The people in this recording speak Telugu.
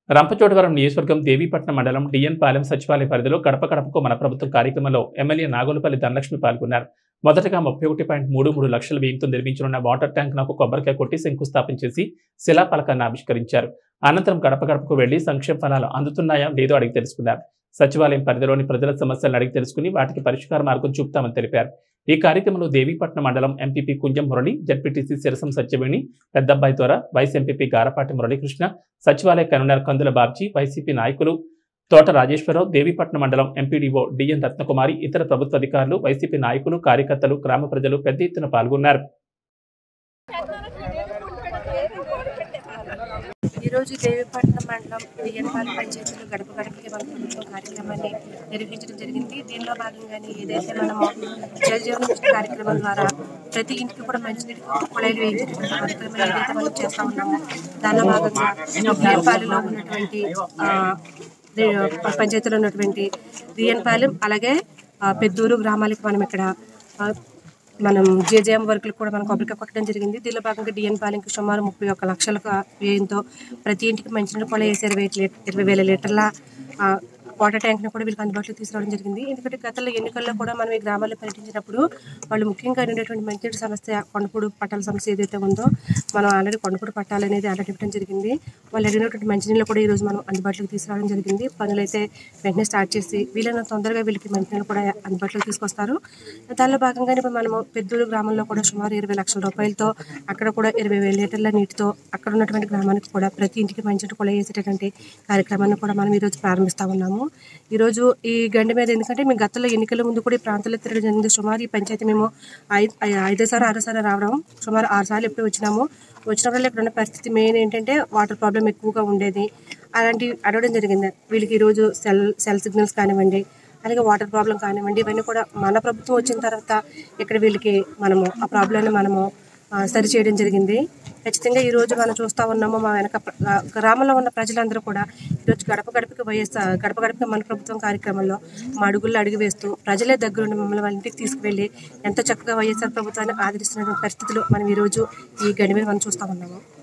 రంపచోడవరం నియోజకవర్గం దేవీపట్నం మండలం డిఎన్ పాలెం సచివాలయ పరిధిలో గడప గడపకు మన ప్రభుత్వం కార్యక్రమంలో ఎమ్మెల్యే నాగోలపల్లి ధనలక్ష్మి పాల్గొన్నారు మొదటగా ముప్పై ఒకటి పాయింట్ మూడు మూడు లక్షల వ్యయంతో నిర్మించనున్న వాటర్ ట్యాంక్ నాకు కొబ్బరికాయ కొట్టి శంకుస్థాపన చేసి శిలాఫలకాన్ని ఆవిష్కరించారు అనంతరం గడప గడపకు వెళ్లి సంక్షేమ ఫలాలు అందుతున్నాయా లేదో అడిగి తెలుసుకున్నారు సచివాలయం పరిధిలోని ప్రజల సమస్యలను అడిగి తెలుసుకుని వాటికి పరిష్కార మార్గం చూపుతామని తెలిపారు ఈ కార్యక్రమంలో దేవీపట్నం మండలం ఎంపీపీ కుంజం మురళి జడ్పీటీసీ సిరసం సత్యవేణి పెద్దబ్బాయి ద్వారా వైస్ ఎంపీపీ గారపాటి మురళీకృష్ణ సచివాలయ కన్వీనర్ కందుల బాబ్జీ వైసీపీ నాయకులు తోట రాజేశ్వరరావు దేవీపట్నం మండలం ఎంపీడీఓ డిఎన్ రత్నకుమారి ఇతర ప్రభుత్వ అధికారులు వైసీపీ నాయకులు కార్యకర్తలు గ్రామ ప్రజలు పెద్ద ఎత్తున పాల్గొన్నారు ఈరోజు దేవిపట్నం మండలం బియ్యనపాలెం పంచాయతీలో గడప గడపకి మన ప్రభుత్వం కార్యక్రమాన్ని నిర్వహించడం జరిగింది దీనిలో భాగంగానే ఏదైతే మనము జల్ జీవన్ మిషన్ కార్యక్రమం ద్వారా ప్రతి ఇంటికి కూడా మంచినీటి కుళాయిలు వేయించేటువంటి కార్యక్రమం ఏదైతే మనం చేస్తా ఉన్నామో దానిలో భాగంగా బియ్యనపాలెంలో ఉన్నటువంటి ఆ, దే- పంచాయతీలో ఉన్నటువంటి బియ్యనపాలెం అలాగే ఆ, పెద్దూరు గ్రామాలకి మనం ఇక్కడ ఆ, మనం జేజేఎం వర్కులు కూడా మనం కొబ్బరికాయ కొట్టడం జరిగింది దీనిలో భాగంగా డిఎన్ పాలింగ్కి సుమారు ముప్పై ఒక్క లక్షల వ్యయంతో ప్రతి ఇంటికి మంచినీళ్ళు కూడా వేసి ఇరవై లీట- ఇరవై వేల లీటర్ల ఆ, వాటర్ ట్యాంక్ని కూడా వీళ్ళకి అందుబాటులోకి తీసుకురావడం జరిగింది ఎందుకంటే గతంలో ఎన్నికల్లో కూడా మనం ఈ గ్రామాల్లో పర్యటించినప్పుడు వాళ్ళు ముఖ్యంగా ఉండేటువంటి మంచినీటి సమస్య కొండపూడు పట్టాల సమస్య ఏదైతే ఉందో మనం ఆల్రెడీ కొండపూడు పట్టాలు అనేది ఆల్రెడీ ఇవ్వడం జరిగింది వాళ్ళు అడిగినటువంటి మంచినీళ్ళు కూడా ఈ రోజు మనం అందుబాటులోకి తీసుకురావడం జరిగింది పనులైతే వెంటనే స్టార్ట్ చేసి వీలైనంత తొందరగా వీళ్ళకి మంచినీళ్ళు కూడా అందుబాటులోకి తీసుకొస్తారు దానిలో భాగంగానే ఇప్పుడు మనము పెద్దూరు గ్రామంలో కూడా సుమారు ఇరవై లక్షల రూపాయలతో అక్కడ కూడా ఇరవై వేల లీటర్ల నీటితో అక్కడ ఉన్నటువంటి గ్రామానికి కూడా ప్రతి ఇంటికి మంచినీటి కూడా వేసేటటువంటి కార్యక్రమాన్ని కూడా మనం ఈరోజు ప్రారంభిస్తా ఉన్నాము ఈరోజు ఈ గండి మీద ఎందుకంటే మేము గతంలో ఎన్నికల ముందు కూడా ఈ ప్రాంతంలో తిరగడం జరిగింది సుమారు ఈ పంచాయతీ మేము ఐదు ఐదో సారి ఆరో సారి రావడం సుమారు ఆరు సార్లు ఎప్పుడు వచ్చినాము వచ్చినప్పుడు ఇక్కడ ఉన్న పరిస్థితి మెయిన్ ఏంటంటే వాటర్ ప్రాబ్లం ఎక్కువగా ఉండేది అలాంటి అడగడం జరిగింది వీళ్ళకి ఈరోజు సెల్ సెల్ సిగ్నల్స్ కానివ్వండి అలాగే వాటర్ ప్రాబ్లం కానివ్వండి ఇవన్నీ కూడా మన ప్రభుత్వం వచ్చిన తర్వాత ఇక్కడ వీళ్ళకి మనము ఆ ప్రాబ్లమ్ని మనము ఆ, సరి చేయడం జరిగింది ఖచ్చితంగా ఈ రోజు మనం చూస్తూ ఉన్నాము మా వెనక ప్ర- ఆ, గ్రామంలో ఉన్న ప్రజలందరూ కూడా ఈరోజు గడప గడపకి వైఎస్ఆర్ గడప గడపకి మన ప్రభుత్వం కార్యక్రమంలో మా అడుగుల్లో అడుగు వేస్తూ ప్రజలే దగ్గరుండి మమ్మల్ని వాళ్ళ ఇంటికి తీసుకువెళ్ళి ఎంతో చక్కగా వైఎస్ఆర్ ప్రభుత్వాన్ని ఆదరిస్తున్న పరిస్థితులు మనం ఈరోజు ఈ గడి మీద మనం చూస్తూ ఉన్నాము